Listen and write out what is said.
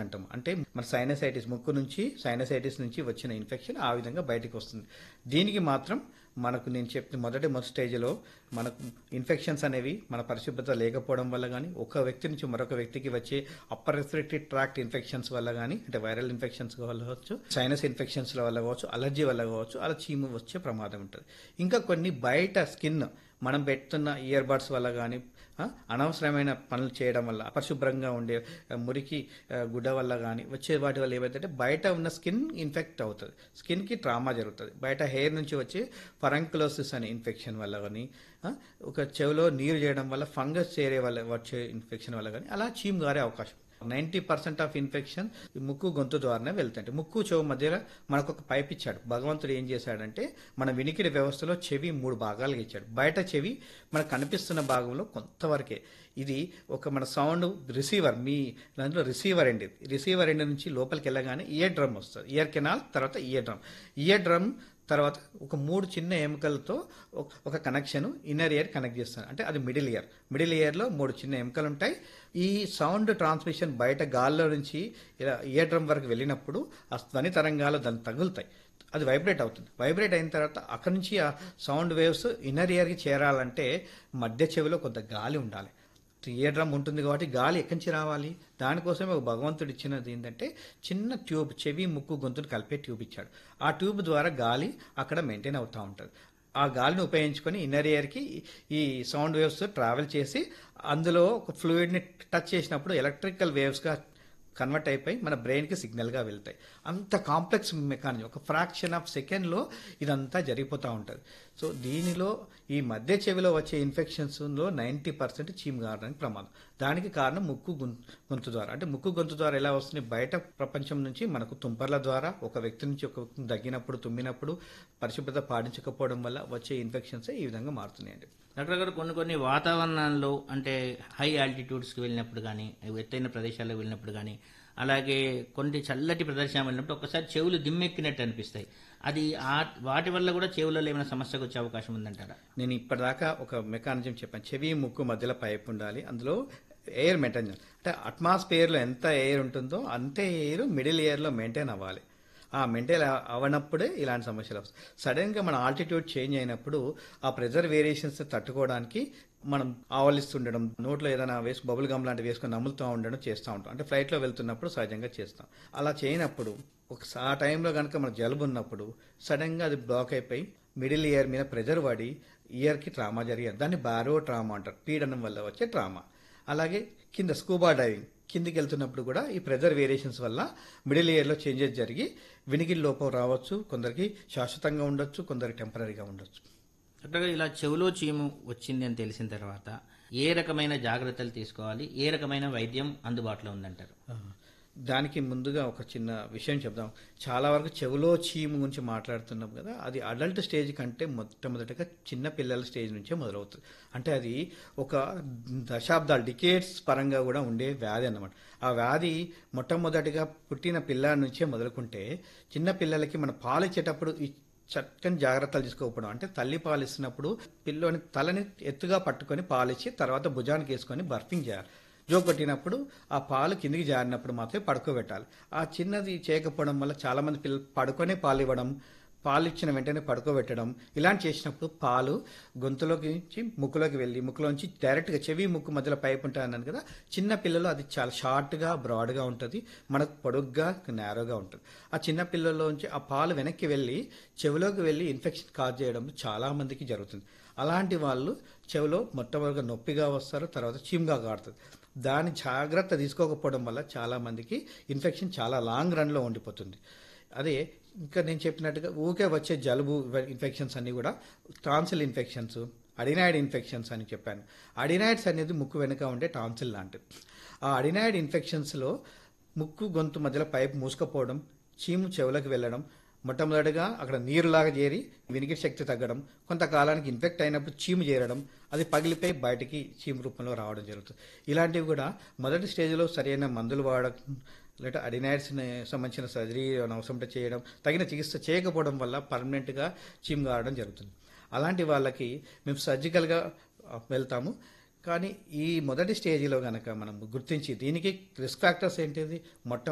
అంటాం అంటే మన సైనసైటిస్ ముక్కు నుంచి సైనసైటిస్ నుంచి వచ్చిన ఇన్ఫెక్షన్ ఆ విధంగా బయటికి వస్తుంది దీనికి మాత్రం మనకు నేను చెప్పిన మొదటి మొదటి స్టేజ్లో మనకు ఇన్ఫెక్షన్స్ అనేవి మన పరిశుభ్రత లేకపోవడం వల్ల కానీ ఒక వ్యక్తి నుంచి మరొక వ్యక్తికి వచ్చే అప్పర్ రెస్పిరేటరీ ట్రాక్ట్ ఇన్ఫెక్షన్స్ వల్ల కానీ అంటే వైరల్ ఇన్ఫెక్షన్స్ వల్ల కావచ్చు సైనస్ ఇన్ఫెక్షన్స్ వల్ల కావచ్చు అలర్జీ వల్ల కావచ్చు అలా చీము వచ్చే ప్రమాదం ఉంటుంది ఇంకా కొన్ని బయట స్కిన్ మనం పెడుతున్న ఇయర్ బడ్స్ వల్ల కానీ ఆ, అనవసరమైన పనులు చేయడం వల్ల అపరిశుభ్రంగా ఉండే ఆ, మురికి ఆ, గుడ్డ వల్ల కానీ వచ్చే వాటి వల్ల ఏమైతే బయట ఉన్న స్కిన్ ఇన్ఫెక్ట్ అవుతుంది స్కిన్కి ట్రామా జరుగుతుంది బయట హెయిర్ నుంచి వచ్చే ఫరంకులోసిస్ అనే ఇన్ఫెక్షన్ వల్ల కానీ ఆ, ఒక చెవిలో నీరు చేయడం వల్ల ఫంగస్ చేరే వల్ల వచ్చే ఇన్ఫెక్షన్ వల్ల కానీ అలా చీమ్ గారే అవకాశం నైంటీ పర్సెంట్ ఆఫ్ ఇన్ఫెక్షన్ ముక్కు గొంతు ద్వారానే వెళ్తాయి ముక్కు చెవు మధ్యలో మనకు ఒక పైప్ ఇచ్చాడు భగవంతుడు ఏం చేశాడంటే మన వినికిడి వ్యవస్థలో చెవి మూడు భాగాలుగా ఇచ్చాడు బయట చెవి మనకు కనిపిస్తున్న భాగంలో కొంతవరకే ఇది ఒక మన సౌండ్ రిసీవర్ మీ దాంట్లో రిసీవర్ ఎండ్ ఇది రిసీవర్ ఎండ్ నుంచి లోపలికి వెళ్ళగానే ఇయర్ డ్రమ్ వస్తుంది ఇయర్ కెనాల్ తర్వాత ఇయర్ డ్రమ్ ఇయర్ డ్రమ్ తర్వాత ఒక మూడు చిన్న ఎముకలతో ఒక- ఒక కనెక్షన్ ఇన్నర్ ఇయర్ కనెక్ట్ చేస్తాను అంటే అది మిడిల్ ఇయర్ మిడిల్ ఇయర్లో మూడు చిన్న ఎముకలు ఉంటాయి ఈ సౌండ్ ట్రాన్స్మిషన్ బయట గాల్లో నుంచి ఇలా ఇయర్ డ్రమ్ వరకు వెళ్ళినప్పుడు ఆ ధ్వని తరంగాలు దాన్ని తగులుతాయి అది వైబ్రేట్ అవుతుంది వైబ్రేట్ అయిన తర్వాత అక్కడి నుంచి ఆ సౌండ్ వేవ్స్ ఇన్నర్ ఇయర్కి చేరాలంటే మధ్య చెవిలో కొంత గాలి ఉండాలి ఇయర్ డ్రమ్ ఉంటుంది కాబట్టి గాలి ఎక్కడి నుంచి రావాలి దానికోసమే ఒక భగవంతుడు ఇచ్చినది ఏంటంటే చిన్న ట్యూబ్ చెవి ముక్కు గొంతును కలిపే ట్యూబ్ ఇచ్చాడు ఆ ట్యూబ్ ద్వారా గాలి అక్కడ మెయింటైన్ అవుతూ ఉంటుంది ఆ గాలిని ఉపయోగించుకొని ఇన్నర్ ఇయర్కి ఈ సౌండ్ వేవ్స్ ట్రావెల్ చేసి అందులో ఒక ఫ్లూయిడ్ని టచ్ చేసినప్పుడు ఎలక్ట్రికల్ వేవ్స్గా కన్వర్ట్ అయిపోయి మన బ్రెయిన్కి సిగ్నల్గా వెళ్తాయి అంత కాంప్లెక్స్ మెకానిజం ఒక ఫ్రాక్షన్ ఆఫ్ సెకండ్లో ఇదంతా జరిగిపోతూ ఉంటుంది సో దీనిలో ఈ మధ్య చెవిలో వచ్చే ఇన్ఫెక్షన్స్లో నైంటీ పర్సెంట్ చీమ్ కారడానికి ప్రమాదం దానికి కారణం ముక్కు గొం- గొంతు ద్వారా అంటే ముక్కు గొంతు ద్వారా ఎలా వస్తుంది బయట ప్రపంచం నుంచి మనకు తుంపర్ల ద్వారా ఒక వ్యక్తి నుంచి ఒక వ్యక్తిని దగ్గినప్పుడు తుమ్మినప్పుడు పరిశుభ్రత పాటించకపోవడం వల్ల వచ్చే ఇన్ఫెక్షన్స్ ఈ విధంగా మారుతున్నాయండి డాక్టర్ గారు కొన్ని కొన్ని వాతావరణాల్లో అంటే హై ఆల్టిట్యూడ్స్కి వెళ్ళినప్పుడు కానీ ఎత్తైన ప్రదేశాలకు వెళ్ళినప్పుడు కానీ అలాగే కొన్ని చల్లటి ప్రదేశాలు వెళ్ళినప్పుడు ఒక్కసారి చెవులు దిమ్మెక్కినట్టు అనిపిస్తాయి అది ఆ వాటి వల్ల కూడా చెవులలో ఏమైనా సమస్యకు వచ్చే అవకాశం ఉందంటారా నేను ఇప్పటిదాకా ఒక మెకానిజం చెప్పాను చెవి ముక్కు మధ్యలో పైప్ ఉండాలి అందులో ఎయిర్ మెయింటైన్ చేయాలి అంటే అట్మాస్ఫియర్లో ఎంత ఎయిర్ ఉంటుందో అంతే ఎయిర్ మిడిల్ ఎయిర్లో మెయింటైన్ అవ్వాలి ఆ మెయింటైన్ అవనప్పుడే ఇలాంటి సమస్యలు వస్తాయి సడన్గా మన ఆల్టిట్యూడ్ చేంజ్ అయినప్పుడు ఆ ప్రెజర్ వేరియేషన్స్ తట్టుకోవడానికి మనం ఆవలిస్తుండడం నోట్లో ఏదైనా వేసి బబుల్ గమ్ లాంటివి వేసుకొని నములుతూ ఉండడం చేస్తూ ఉంటాం అంటే ఫ్లైట్లో వెళ్తున్నప్పుడు సహజంగా చేస్తాం అలా చేయనప్పుడు ఒక ఆ టైంలో కనుక మనకు జలుబు ఉన్నప్పుడు సడన్గా అది బ్లాక్ అయిపోయి మిడిల్ ఇయర్ మీద ప్రెజర్ పడి ఇయర్కి ట్రామా జరిగేది దాన్ని బారో ట్రామా అంటారు పీడనం వల్ల వచ్చే ట్రామా అలాగే కింద స్కూబా డైవింగ్ కిందికి వెళ్తున్నప్పుడు కూడా ఈ ప్రెజర్ వేరియేషన్స్ వల్ల మిడిల్ ఇయర్లో చేంజెస్ జరిగి వినికిడి లోపం రావచ్చు కొందరికి శాశ్వతంగా ఉండొచ్చు కొందరికి టెంపరీగా ఉండొచ్చు డాక్టర్ గారు ఇలా చెవులో చీము వచ్చింది అని తెలిసిన తర్వాత ఏ రకమైన జాగ్రత్తలు తీసుకోవాలి ఏ రకమైన వైద్యం అందుబాటులో ఉందంటారు ఆ, దానికి ముందుగా ఒక చిన్న విషయం చెప్దాం చాలా వరకు చెవులో చీము గురించి మాట్లాడుతున్నాం కదా అది అడల్ట్ స్టేజ్ కంటే మొట్టమొదటిగా చిన్న పిల్లల స్టేజ్ నుంచే మొదలవుతుంది అంటే అది ఒక దశాబ్దాలు డికేట్స్ పరంగా కూడా ఉండే వ్యాధి అన్నమాట ఆ వ్యాధి మొట్టమొదటిగా పుట్టిన పిల్లాడి నుంచే మొదలుకుంటే చిన్న పిల్లలకి మన పాలు ఇచ్చేటప్పుడు ఈ చక్కని జాగ్రత్తలు తీసుకోకపోవడం అంటే తల్లి పాలు ఇస్తున్నప్పుడు పిల్లోని తలని ఎత్తుగా పట్టుకొని పాలిచ్చి తర్వాత భుజానికి వేసుకొని బర్ఫింగ్ చేయాలి జో కొట్టినప్పుడు ఆ పాలు కిందికి జారినప్పుడు మాత్రమే పడుకోబెట్టాలి ఆ చిన్నది చేయకపోవడం వల్ల చాలా మంది పిల్లలు పడుకొనే పాలు ఇవ్వడం పాలు ఇచ్చిన వెంటనే పడుకోబెట్టడం ఇలాంటి చేసినప్పుడు పాలు గొంతులోకి నుంచి ముక్కులోకి వెళ్ళి ముక్కులోంచి డైరెక్ట్గా చెవి ముక్కు మధ్యలో పైప్ ఉంటుంది అన్నాను కదా చిన్న పిల్లలు అది చాలా షార్ట్గా బ్రాడ్గా ఉంటుంది మనకు పొడుగ్గా నేరోగా ఉంటుంది ఆ చిన్న పిల్లల్లోంచి ఆ పాలు వెనక్కి వెళ్ళి చెవిలోకి వెళ్ళి ఇన్ఫెక్షన్ కాజ్ చేయడం చాలా మందికి జరుగుతుంది అలాంటి వాళ్ళు చెవిలో మొట్టమొదటిగా నొప్పిగా వస్తారు తర్వాత చీమ్గా కాడుతుంది దాని జాగ్రత్త తీసుకోకపోవడం వల్ల చాలా మందికి ఇన్ఫెక్షన్ చాలా లాంగ్ రన్లో ఉండిపోతుంది అదే ఇంకా నేను చెప్పినట్టుగా ఊకే వచ్చే జలుబు ఇన్ఫెక్షన్స్ అన్నీ కూడా టాన్సిల్ ఇన్ఫెక్షన్స్ అడినాయిడ్ ఇన్ఫెక్షన్స్ అని చెప్పాను అడినాయిడ్స్ అనేది ముక్కు వెనుక ఉండే టాన్సిల్ లాంటిది ఆ అడినాయిడ్ ఇన్ఫెక్షన్స్లో ముక్కు గొంతు మధ్యలో పైపు మూసుకపోవడం చీము చెవులకు వెళ్ళడం మొట్టమొదటిగా అక్కడ నీరులాగా చేరి వినికిడి శక్తి తగ్గడం కొంతకాలానికి ఇన్ఫెక్ట్ అయినప్పుడు చీము చేరడం అది పగిలిపోయి బయటికి చీము రూపంలో రావడం జరుగుతుంది ఇలాంటివి కూడా మొదటి స్టేజ్లో సరైన మందులు వాడడం లేదా అడినాయిడ్స్ సంబంధించిన సర్జరీ అవసరం ఉంటే చేయడం తగిన చికిత్స చేయకపోవడం వల్ల పర్మనెంట్గా చీము కారడం జరుగుతుంది అలాంటి వాళ్ళకి మేము సర్జికల్గా వెళ్తాము కానీ ఈ మొదటి స్టేజీలో కనుక మనం గుర్తించి దీనికి రిస్క్ ఫ్యాక్టర్స్ ఏంటిది మొట్ట